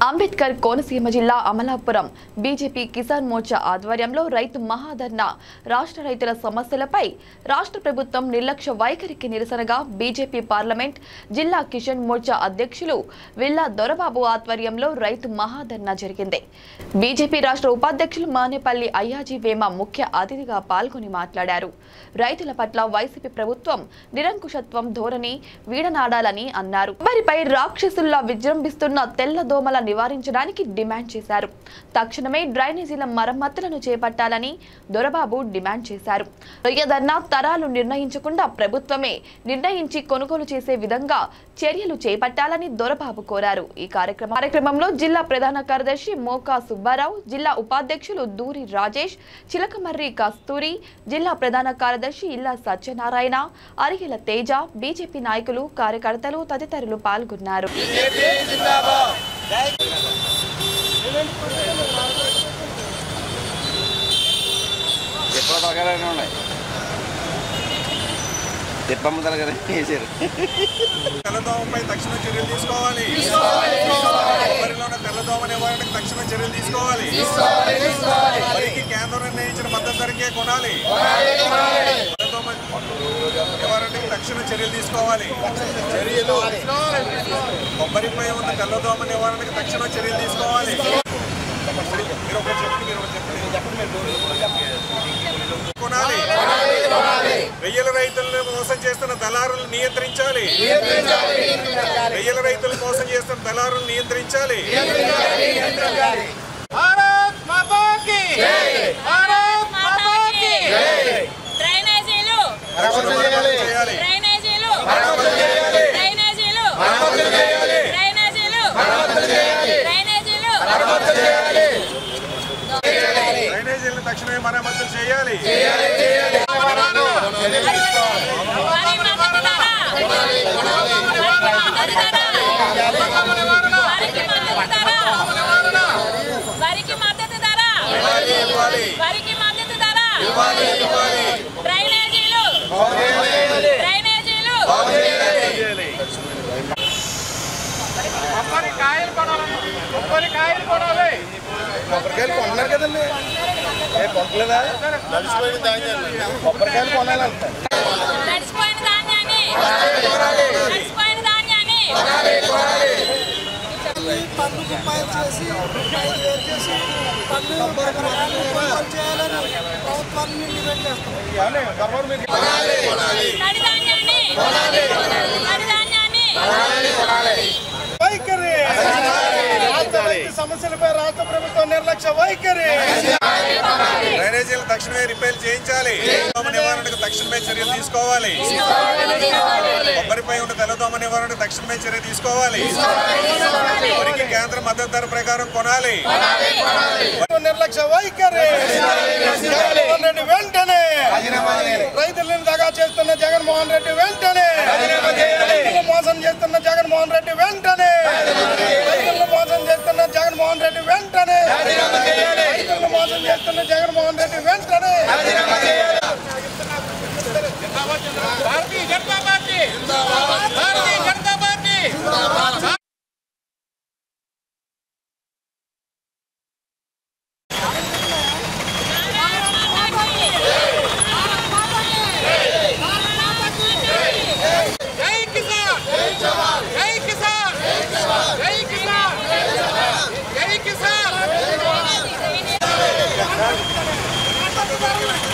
అంబేద్కర్ కోనసీమ జిల్లా అమలాపురం బీజేపీ కిసాన్ మోర్చా ఆధ్వర్యంలో రైతు మహాధర్నా రాష్ట్ర రైతుల సమస్యలపై రాష్ట్ర ప్రభుత్వం నిర్లక్ష్య వైఖరికి నిరసనగా బీజేపీ పార్లమెంట్ జిల్లా కిసాన్ మోర్చా అధ్యక్షులు విల్లా దొరబాబు ఆధ్వర్యంలో రైతు మహాధర్నా జరిగింది బీజేపీ రాష్ట్ర ఉపాధ్యక్షులు మానేపల్లి అయ్యాజీ వేమ ముఖ్య అతిథిగా పాల్గొని మాట్లాడారు రైతుల పట్ల వైసీపీ ప్రభుత్వం నిరంకుశత్వం ధోరణి వీడనాడాలని అన్నారు వారిపై రాక్షసుల్లా విజృంభిస్తున్న తెల్ల దోమల నివారించడానికి డిమాండ్ చేశారు తక్షణమే డ్రైనేజీల మరమ్మతులను చేపట్టాలని దొరబాబు డిమాండ్ చేశారు రొయ్యధర్నా తరాలు నిర్ణయించకుండా ప్రభుత్వమే నిర్ణయించి కొనుగోలు చేసే విధంగా చర్యలు చేపట్టాలని దొరబాబు కోరారు ఈ కార్యక్రమం కార్యక్రమంలో జిల్లా ప్రధాన కార్యదర్శి మోకా సుబ్బారావు జిల్లా ఉపాధ్యక్షులు దూరి రాజేష్ చిలకమర్రి కస్తూరి జిల్లా ప్రధాన కార్యదర్శి ఇల్లా సత్యనారాయణ అరిగిల తేజ బీజేపీ నాయకులు కార్యకర్తలు తదితరులు పాల్గొన్నారు తిప్పల తలకాయలు ఉన్నాయి తిప్పమ్మ తలకాయ వేసారు తెల్లదోమపై తక్షణ చర్యలు తీసుకోవాలి వరిలో ఉన్న తెల్లదోమ నివారణకు తక్షణ చర్యలు తీసుకోవాలి వరికి కేంద్రం నిర్ణయించిన మద్దతు ధరకే కొనాలి తెల్లదోమ నివారణకు తక్షణ చర్యలు తీసుకోవాలి చర్యలు కొబ్బరిపై ఉన్న తెల్లదోమ నివారణకు తక్షణ చర్యలు తీసుకోవాలి మీరు ఒకటి చెప్పండి మీరు ఒకటి చెప్పండి కొనాలి రొయ్యల రైతులను మోసం చేస్తున్న దళారులను నియంత్రించాలి రొయ్యల రైతులు మోసం చేస్తున్న దళారులను నియంత్రించాలి భారత్ మాతా కీ భారత్ మాతా కీ డ్రైనేజీలు చేయాలి డ్రైనేజీలు డ్రైనేజీలు డ్రైనేజీలు డ్రైనేజీలు డ్రైనేజీలను తక్షణమే మరమ్మతులు చేయాలి వరి మద్దతు ధర వరికి మద్దతు ధర ఇవ్వాలి వరికి మద్దతు ధర ఇవ్వాలి ఇవ్వాలి డ్రైనేజీలు డ్రైనేజీలు చేయాలి కొబ్బరి కాయలు కొనాలి కొబ్బరి కాయలు కొనాలి కొబ్బరికాయలు కొన్నారు కదండి ఏ కొనలేదా కొబ్బరికాయలు కొనాలంట తడిసిపోయిన ధాన్యాన్ని తడిసిపోయిన ధాన్యాన్ని పన్ను రూపాయలు చేసి ఐదు వేలు చేసి పన్ను కొనుగోలు చేయాలని ప్రభుత్వాన్ని డిమాండ్ చేస్తాం తడి ధాన్యాన్ని తడి ధాన్యాన్ని వైఖరి రాష్ట్ర రైతు సమస్యలపై రాష్ట్ర ప్రభుత్వం నిర్లక్ష్య వైఖరి డ్రైనేజీలను తక్షణమే రిపేర్ చేయించాలి దోమ నివారణకు తక్షణమే చర్యలు తీసుకోవాలి కొబ్బరిపై ఉన్న తెల్లదోమ నివారణకు తక్షణమే చర్య తీసుకోవాలి వరికి కేంద్ర మద్దతు ధర ప్రకారం కొనాలి నిర్లక్ష్య వైఖరి జగన్మోహన్ రెడ్డి వెంటనే రైతులను దగా చేస్తున్న జగన్మోహన్ రెడ్డి వెంటనే రైతులను మోసం చేస్తున్న జగన్మోహన్ రెడ్డి వెంటనే రైతులను మోసం చేస్తున్న జగన్మోహన్ రెడ్డి వెంటనే రైతులను మోసం చేస్తున్న జగన్మోహన్ రెడ్డి వెంటనే భారతీయ జనతా పార్టీ భారతీయ జనతా పార్టీ జై కిసాన్ జై కిసాన్ జై కిసాన్ జై కిసాన్